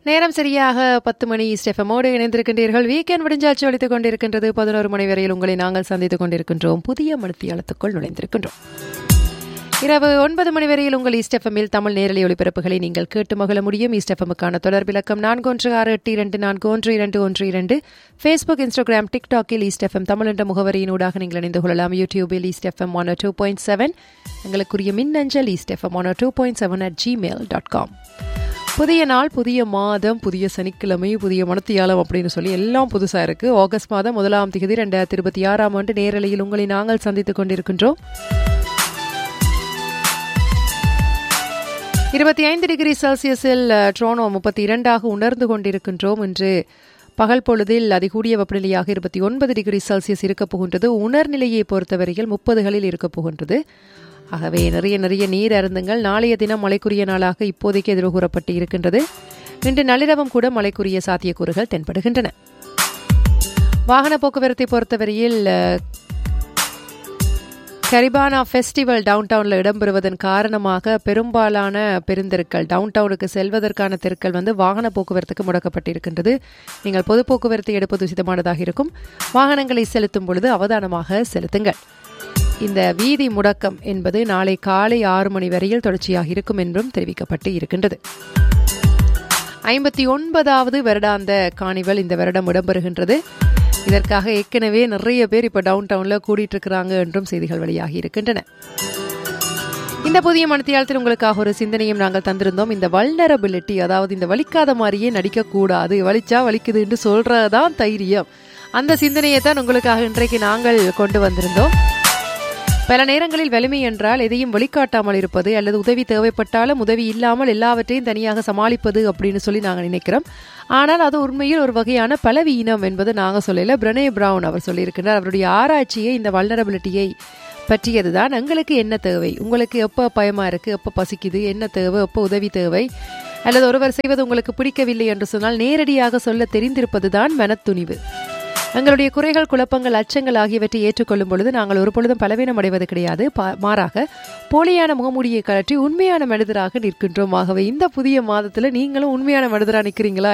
நேரம் சரியாக பத்து மணி ஸ்டெஃபமோடு இணைந்திருக்கின்றீர்கள் வீக்கெண்ட் முடிஞ்சாச்சு ஒழித்துக் கொண்டிருக்கின்றது பதினோரு மணி வரையில் உங்களை நாங்கள் சந்தித்துக் கொண்டிருக்கின்றோம் புதிய மணித்தியாலத்துக்குள் நுழைந்திருக்கின்றோம் இரவு ஒன்பது மணி வரையில் உங்கள் ஈஸ்டெஃபமில் தமிழ் நேரலை ஒளிபரப்புகளை நீங்கள் கேட்டு மகிழ முடியும் ஈஸ்டெஃபமுக்கான தொடர்பிலக்கம் நான்கு ஒன்று ஆறு எட்டு இரண்டு நான்கு ஒன்று இரண்டு ஒன்று இரண்டு ஃபேஸ்புக் இன்ஸ்டாகிராம் டிக்டாக்கில் ஈஸ்டெஃபம் தமிழ் என்ற முகவரியினூடாக நீங்கள் இணைந்து கொள்ளலாம் யூடியூபில் East FM one two point seven எங்களுக்குரிய மின்னஞ்சல் East FM one two point seven at Gmail dot com புதிய நாள் புதிய மாதம் புதிய சனிக்கிழமை புதிய மனத்தியாலம் அப்படின்னு சொல்லி எல்லாம் புதுசாக இருக்கு ஆகஸ்ட் மாதம் முதலாம் தேதி ரெண்டாயிரத்தி இருபத்தி ஆறாம் ஆண்டு நேரலையில் உங்களை நாங்கள் சந்தித்துக் கொண்டிருக்கின்றோம் இருபத்தி ஐந்து டிகிரி செல்சியஸில் ட்ரோனோ முப்பத்தி இரண்டாக உணர்ந்து கொண்டிருக்கின்றோம் இன்று பகல் பொழுதில் அதிகூடிய வெப்பநிலையாக இருபத்தி ஒன்பது டிகிரி செல்சியஸ் இருக்கப் போகின்றது உணர்நிலையை பொறுத்தவரையில் முப்பதுகளில் இருக்கப் போகின்றது ஆகவே நிறைய நிறைய நீர் அருந்துங்கள் நாளைய தினம் மழைக்குரிய நாளாக இப்போதைக்கு எதிர்கூறப்பட்டு இருக்கின்றது இன்று நள்ளிரவும் கூட மழைக்குரிய சாத்தியக்கூறுகள் தென்படுகின்றன வாகன போக்குவரத்தை பொறுத்தவரையில் கரிபானா ஃபெஸ்டிவல் டவுன் டவுனில் இடம்பெறுவதன் காரணமாக பெரும்பாலான பெருந்தெருக்கள் டவுன் டவுனுக்கு செல்வதற்கான தெருக்கள் வந்து வாகன போக்குவரத்துக்கு முடக்கப்பட்டிருக்கின்றது நீங்கள் பொது போக்குவரத்தை எடுப்பது உசிதமானதாக இருக்கும் வாகனங்களை செலுத்தும் பொழுது அவதானமாக செலுத்துங்கள் இந்த வீதி முடக்கம் என்பது நாளை காலை ஆறு மணி வரையில் தொடர்ச்சியாக இருக்கும் என்றும் தெரிவிக்கப்பட்டு இருக்கின்றது ஐம்பத்தி ஒன்பதாவது வருடாந்த காணிவல் இந்த வருடம் இடம்பெறுகின்றது இதற்காக ஏற்கனவே நிறைய பேர் இப்போ டவுன் டவுனில் கூடிட்டு இருக்கிறாங்க என்றும் செய்திகள் வெளியாகி இருக்கின்றன இந்த புதிய மனத்தியாலத்தில் உங்களுக்காக ஒரு சிந்தனையும் நாங்கள் தந்திருந்தோம் இந்த வல்னரபிலிட்டி அதாவது இந்த வலிக்காத மாதிரியே நடிக்கக்கூடாது வலிச்சா வலிக்குதுன்னு சொல்றதுதான் தைரியம் அந்த சிந்தனையை தான் உங்களுக்காக இன்றைக்கு நாங்கள் கொண்டு வந்திருந்தோம் பல நேரங்களில் வலிமை என்றால் எதையும் வெளிக்காட்டாமல் இருப்பது அல்லது உதவி தேவைப்பட்டாலும் உதவி இல்லாமல் எல்லாவற்றையும் தனியாக சமாளிப்பது அப்படின்னு சொல்லி நாங்கள் நினைக்கிறோம் ஆனால் அது உண்மையில் ஒரு வகையான பலவீனம் என்பது நாங்கள் சொல்லல பிரனே பிரவுன் அவர் சொல்லியிருக்கிறார் அவருடைய ஆராய்ச்சியை இந்த வல்னரபிலிட்டியை பற்றியதுதான் எங்களுக்கு என்ன தேவை உங்களுக்கு எப்போ பயமா இருக்கு எப்போ பசிக்குது என்ன தேவை எப்போ உதவி தேவை அல்லது ஒருவர் செய்வது உங்களுக்கு பிடிக்கவில்லை என்று சொன்னால் நேரடியாக சொல்ல தெரிந்திருப்பதுதான் மனத்துணிவு எங்களுடைய குறைகள் குழப்பங்கள் அச்சங்கள் ஆகியவற்றை ஏற்றுக்கொள்ளும் பொழுது நாங்கள் ஒரு பொழுதும் பலவீனம் அடைவது கிடையாது மாறாக போலியான முகமூடியை கழற்றி உண்மையான மனிதராக நிற்கின்றோம் ஆகவே இந்த புதிய மாதத்தில் நீங்களும் உண்மையான மனிதராக நிற்கிறீங்களா